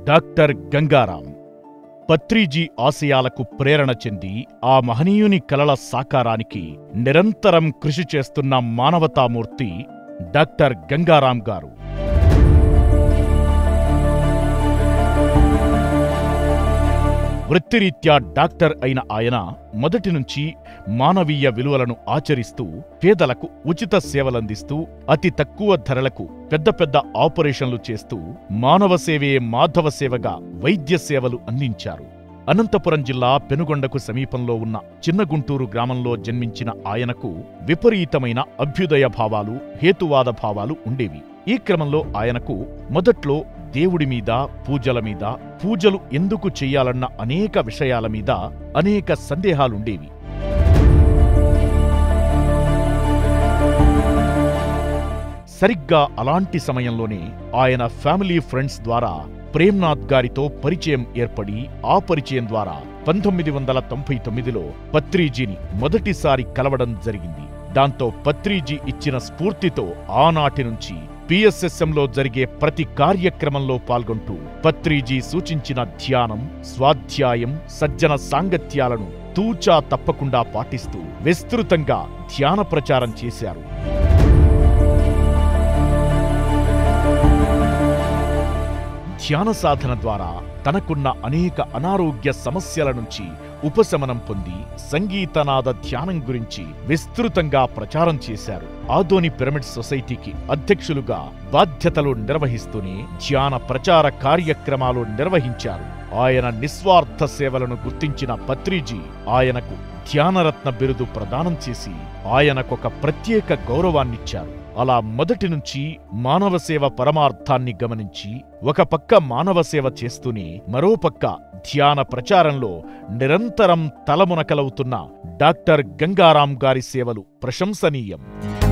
doctor Gangaram Patriji ఆశయాలకు ప్రేరణ చెంది ఆ మహనీయుని కలల సాకారానికి నిరంతరం కృషి చేస్తున్న మానవతామూర్తి డాక్టర్ గంగారాం గారు వృత్తిరీత్యా డాక్టర్ అయిన ఆయన మొదటి నుంచి మానవీయ విలువలను ఆచరిస్తూ పేదలకు ఉచిత సేవలందిస్తూ అతి తక్కువ ధరలకు పెద్ద పెద్ద ఆపరేషన్లు చేస్తూ మానవ సేవే మాధవ సేవగా వైద్య సేవలు అందించారు అనంతపురం జిల్లా పెనుగొండకు సమీపంలో ఉన్న చిన్నగుంటూరు గ్రామంలో జన్మించిన ఆయనకు విపరీతమైన అభ్యుదయ భావాలు హేతువాద భావాలు ఉండేవి ఈ క్రమంలో ఆయనకు మొదట్లో దేవుడి మీద పూజల మీద పూజలు ఎందుకు చెయ్యాలన్న అనేక విషయాల మీద అనేక సందేహాలుండేవి సరిగ్గా అలాంటి సమయంలోనే ఆయన ఫ్యామిలీ ఫ్రెండ్స్ ద్వారా ప్రేమ్నాథ్ గారితో పరిచయం ఏర్పడి ఆ పరిచయం ద్వారా పంతొమ్మిది వందల తొంభై తొమ్మిదిలో పత్రిజీని మొదటిసారి కలవడం జరిగింది దాంతో పత్రిజీ ఇచ్చిన స్ఫూర్తితో ఆనాటి నుంచి పిఎస్ఎస్ఎంలో జరిగే ప్రతి కార్యక్రమంలో పాల్గొంటూ పత్రిజీ సూచించిన ధ్యానం స్వాధ్యాయం సజ్జన సాంగత్యాలను తూచా తప్పకుండా పాటిస్తూ విస్తృతంగా ధ్యాన ప్రచారం చేశారు ధ్యాన సాధన ద్వారా తనకున్న అనేక అనారోగ్య సమస్యల నుంచి ఉపశమనం పొంది సంగీతనాద ధ్యానం గురించి విస్తృతంగా ప్రచారం చేశారు ఆదోని పిరమిడ్ సొసైటీకి అధ్యక్షులుగా బాధ్యతలు నిర్వహిస్తూనే ధ్యాన ప్రచార కార్యక్రమాలు నిర్వహించారు ఆయన నిస్వార్థ సేవలను గుర్తించిన పత్రిజీ ఆయనకు ధ్యానరత్న బిరుదు ప్రదానం చేసి ఆయనకొక ప్రత్యేక గౌరవాన్నిచ్చారు అలా మొదటి నుంచి మానవ సేవ పరమార్థాన్ని గమనించి ఒక పక్క మానవ సేవ చేస్తూనే మరో పక్క ధ్యాన ప్రచారంలో నిరంతరం తలమునకలవుతున్న డాక్టర్ గంగారాం గారి సేవలు ప్రశంసనీయం